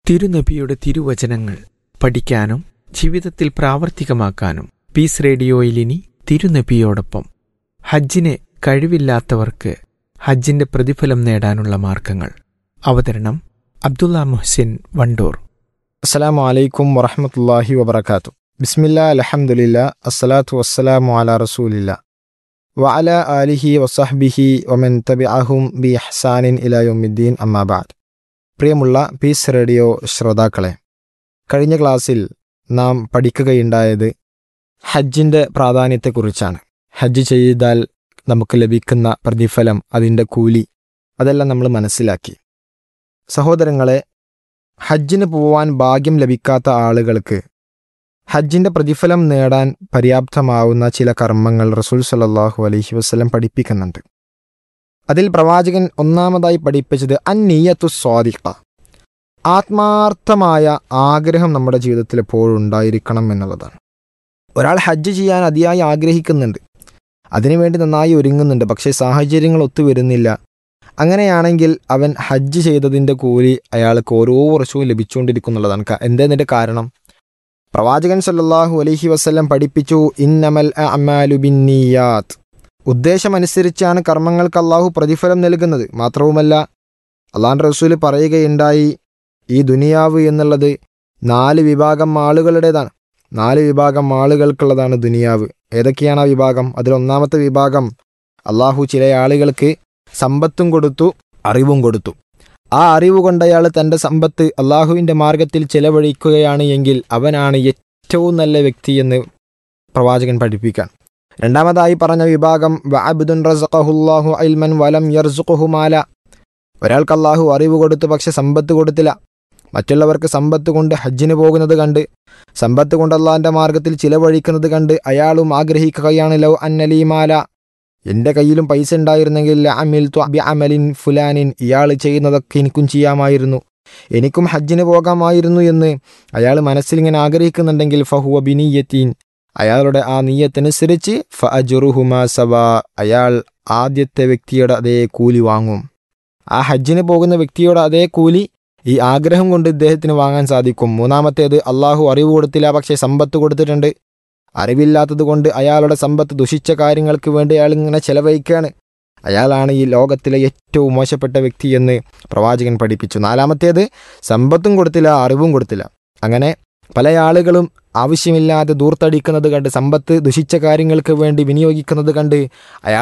തിരുനബിയുടെ തിരുവചനങ്ങൾ പഠിക്കാനും ജീവിതത്തിൽ പ്രാവർത്തികമാക്കാനും പീസ് റേഡിയോയിലിനി തിരുനബിയോടൊപ്പം ഹജ്ജിന് കഴിവില്ലാത്തവർക്ക് ഹജ്ജിന്റെ പ്രതിഫലം നേടാനുള്ള മാർഗങ്ങൾ അവതരണം അബ്ദുള്ള മുഹ്സിൻ വണ്ടൂർ അസ്സലാമു അലൈക്കും വറഹമത്തല്ലാഹി വബർക്കാത്തു ബിസ്മില്ലാ അലഹമുല്ല അസ്സലാത്തു വസ്സലാമു അല റസൂലില്ല വഅല ആലിഹി വസഹ്ബിഹി വമൻ തബിഅഹും ബി ഹസാനിൻ ഇലായുദ്ദീൻ അമ്മാബാദ് പ്രിയമുള്ള പീസ് റേഡിയോ ശ്രോതാക്കളെ കഴിഞ്ഞ ക്ലാസ്സിൽ നാം പഠിക്കുകയുണ്ടായത് ഹജ്ജിൻ്റെ പ്രാധാന്യത്തെക്കുറിച്ചാണ് ഹജ്ജ് ചെയ്താൽ നമുക്ക് ലഭിക്കുന്ന പ്രതിഫലം അതിൻ്റെ കൂലി അതെല്ലാം നമ്മൾ മനസ്സിലാക്കി സഹോദരങ്ങളെ ഹജ്ജിന് പോവാൻ ഭാഗ്യം ലഭിക്കാത്ത ആളുകൾക്ക് ഹജ്ജിന്റെ പ്രതിഫലം നേടാൻ പര്യാപ്തമാവുന്ന ചില കർമ്മങ്ങൾ റസൂൽ സല്ലാഹു അലൈഹി വസ്ലം പഠിപ്പിക്കുന്നുണ്ട് അതിൽ പ്രവാചകൻ ഒന്നാമതായി പഠിപ്പിച്ചത് അന്നീയത്തു സ്വാദിഖ ആത്മാർത്ഥമായ ആഗ്രഹം നമ്മുടെ ജീവിതത്തിൽ എപ്പോഴും ഉണ്ടായിരിക്കണം എന്നുള്ളതാണ് ഒരാൾ ഹജ്ജ് ചെയ്യാൻ അതിയായി ആഗ്രഹിക്കുന്നുണ്ട് അതിനുവേണ്ടി നന്നായി ഒരുങ്ങുന്നുണ്ട് പക്ഷേ സാഹചര്യങ്ങൾ ഒത്തുവരുന്നില്ല അങ്ങനെയാണെങ്കിൽ അവൻ ഹജ്ജ് ചെയ്തതിൻ്റെ കൂലി അയാൾക്ക് ഓരോ വർഷവും ലഭിച്ചുകൊണ്ടിരിക്കുന്നുള്ളതാണ് ക- എന്തതിൻ്റെ കാരണം പ്രവാചകൻ സല്ലല്ലാഹു അലൈഹി വസല്ലം പഠിപ്പിച്ചു ഇന്നമൽ അമാലു ബിന്നിയാത്ത് ഉദ്ദേശമനുസരിച്ചാണ് കർമ്മങ്ങൾക്ക് അള്ളാഹു പ്രതിഫലം നൽകുന്നത് മാത്രവുമല്ല അള്ളാൻ റസൂല് പറയുകയുണ്ടായി ഈ ദുനിയാവ് എന്നുള്ളത് നാല് വിഭാഗം ആളുകളുടേതാണ് നാല് വിഭാഗം ആളുകൾക്കുള്ളതാണ് ദുനിയാവ് ഏതൊക്കെയാണ് ആ വിഭാഗം അതിൽ ഒന്നാമത്തെ വിഭാഗം അള്ളാഹു ചില ആളുകൾക്ക് സമ്പത്തും കൊടുത്തു അറിവും കൊടുത്തു ആ അറിവ് കൊണ്ട് അയാൾ തൻ്റെ സമ്പത്ത് അള്ളാഹുവിൻ്റെ മാർഗത്തിൽ ചെലവഴിക്കുകയാണ് എങ്കിൽ അവനാണ് ഏറ്റവും നല്ല വ്യക്തി എന്ന് പ്രവാചകൻ പഠിപ്പിക്കാൻ രണ്ടാമതായി പറഞ്ഞ വിഭാഗം വഅബ്ദുൻ റസഖഹുല്ലാഹു ഇൽമൻ വലം യർസുഖുഹു മാല ഒരാൾക്ക് അള്ളാഹു അറിവ് കൊടുത്തു പക്ഷെ സമ്പത്ത് കൊടുത്തില്ല മറ്റുള്ളവർക്ക് സമ്പത്ത് കൊണ്ട് ഹജ്ജിന് പോകുന്നത് കണ്ട് സമ്പത്ത് കൊണ്ട് അള്ളാഹിൻ്റെ മാർഗത്തിൽ ചിലവഴിക്കുന്നത് കണ്ട് അയാളും ആഗ്രഹിക്കുകയാണ് ലൗ അന്നലീമാല എൻ്റെ കയ്യിലും പൈസ ഉണ്ടായിരുന്നെങ്കിൽ അമിൽ അമലിൻ ഫുലാനിൻ ഇയാൾ ചെയ്യുന്നതൊക്കെ എനിക്കും ചെയ്യാമായിരുന്നു എനിക്കും ഹജ്ജിന് പോകാമായിരുന്നു എന്ന് അയാൾ മനസ്സിലിങ്ങനെ ആഗ്രഹിക്കുന്നുണ്ടെങ്കിൽ ഫഹുവ ബിനീയത്തീൻ അയാളുടെ ആ നീയത്തനുസരിച്ച് ഫ അജുറുഹുമ സവ അയാൾ ആദ്യത്തെ വ്യക്തിയുടെ അതേ കൂലി വാങ്ങും ആ ഹജ്ജിന് പോകുന്ന വ്യക്തിയുടെ അതേ കൂലി ഈ ആഗ്രഹം കൊണ്ട് ഇദ്ദേഹത്തിന് വാങ്ങാൻ സാധിക്കും മൂന്നാമത്തേത് അള്ളാഹു അറിവ് കൊടുത്തില്ല പക്ഷേ സമ്പത്ത് കൊടുത്തിട്ടുണ്ട് അറിവില്ലാത്തത് കൊണ്ട് അയാളുടെ സമ്പത്ത് ദുഷിച്ച കാര്യങ്ങൾക്ക് വേണ്ടി അയാൾ ഇങ്ങനെ ചെലവഴിക്കുകയാണ് അയാളാണ് ഈ ലോകത്തിലെ ഏറ്റവും മോശപ്പെട്ട വ്യക്തി എന്ന് പ്രവാചകൻ പഠിപ്പിച്ചു നാലാമത്തേത് സമ്പത്തും കൊടുത്തില്ല അറിവും കൊടുത്തില്ല അങ്ങനെ പല ആളുകളും ആവശ്യമില്ലാതെ ദൂർത്തടിക്കുന്നത് കണ്ട് സമ്പത്ത് ദുഷിച്ച കാര്യങ്ങൾക്ക് വേണ്ടി വിനിയോഗിക്കുന്നത് കണ്ട് അയാൾ